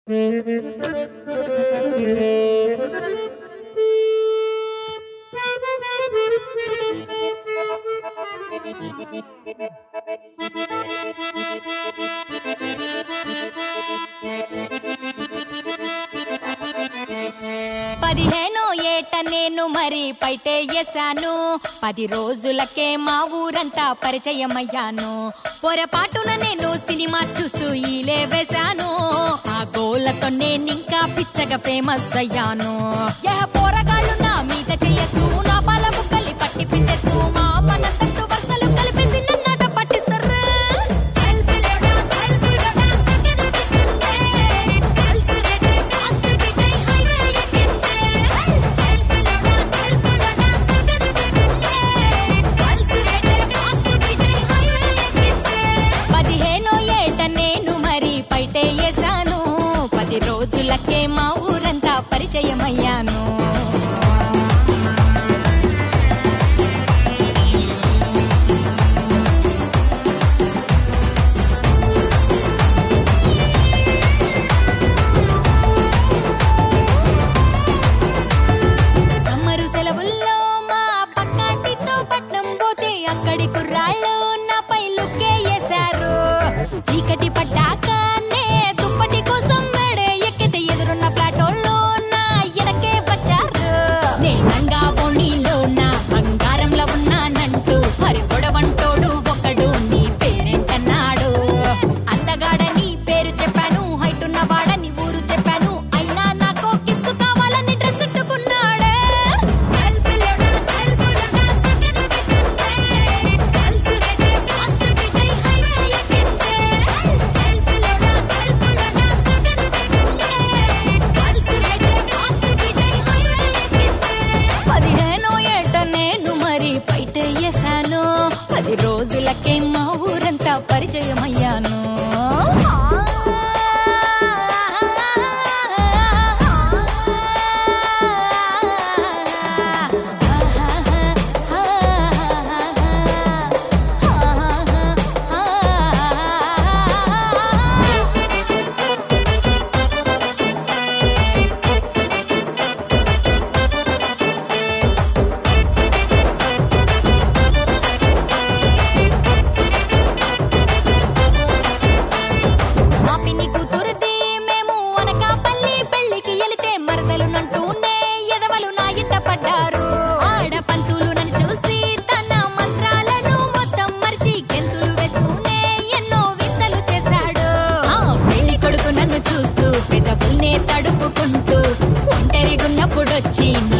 పదిహేనో ఏట నేను మరి పైటే వేసాను పది రోజులకే మా ఊరంతా పరిచయమయ్యాను పొరపాటున నేను సినిమా చూస్తూ ఈలే వేశాను ఆ గోలతో నేను ఇంకా పిచ్చగా ఫేమస్ అయ్యాను యహ పోరగాళ్ళు నా మీద చెయ్యస్తూ నా పాల ముక్కలి పట్టి పిండేస్తూ మా మన తట్టు వరుసలు కలిపేసి నన్నాట పట్టిస్తారు చల్ పిల్లడా, చల్ పిల్లడా, సెకండ్ పిస్తుందే. కలిసి రేటే fast beat అయి highway ఎక్కిందే. చల్ పిల్లడా, చల్ పిల్లడా, సెకండ్ పిస్తుందే. కలిసి రేటే fast beat అయి highway ఎక్కిందే. పదిహేనో ఏట నేను మరి పైటే వేసాను పది రోజులకే మా ఊరంతా పరిచయమయ్యాను సమ్మరు సెలవుల్లో మా పక్కాటితో పట్నం పోతే అక్కడి కుర్రాళ్ళు నాపై లుక్కే వేశారు చీకటి పడ్డాకనే దుప్పటి కోసం మెడే ఎక్కితే ఎదురున్న ఫ్లాటోళ్ళు నా ఎనకే వచ్చారు నేనంగా ఓణీలో నా బంగారంలో ఉన్నానంటూ హరి పొడవంటోడు ఒకడు నీ పేరేంటన్నాడు అందగాడని పేరు చెప్పాను హైట్ ఉన్న వాడని ఊరు చెప్పాను అయినా నాకు కిస్సు కావాలని డ్రెస్ ఎట్టుకున్నాడే చల్ పిల్లడా చల్ పిల్లడా సెకండ్ కిస్సుందే కలిసి రేటే ఫాస్ట్ బీట్ అయి హైవే ఎక్కిందే చల్ పిల్లడా చల్ పిల్లడా సెకండ్ కిస్సుందే కలిసి రేటే ఫాస్ట్ బీట్ అయి హైవే ఎక్కిందే పదిహేనో ఏట నేను మరి బయట వేసాను పది రోజులకే మా ఊరంతా పరిచయమయ్యాను మా పిన్ని కూతురుది మేము అనకాపల్లి పెళ్లికి వెళితే మరదలు నంటూనే ఎదవలు నా ఇంట పడ్డారు ఆడ పంతులు నన్ను చూసి తన మంత్రాలను మొత్తం మర్చి గెంతులు వేస్తూనే ఎన్నో వింతలు చేశాడు ఆ పెళ్లి కొడుకు నన్ను చూస్తూ పెదవుల్నే తడుపుకుంటూ ఒంటరిగున్నప్పుడొచ్చి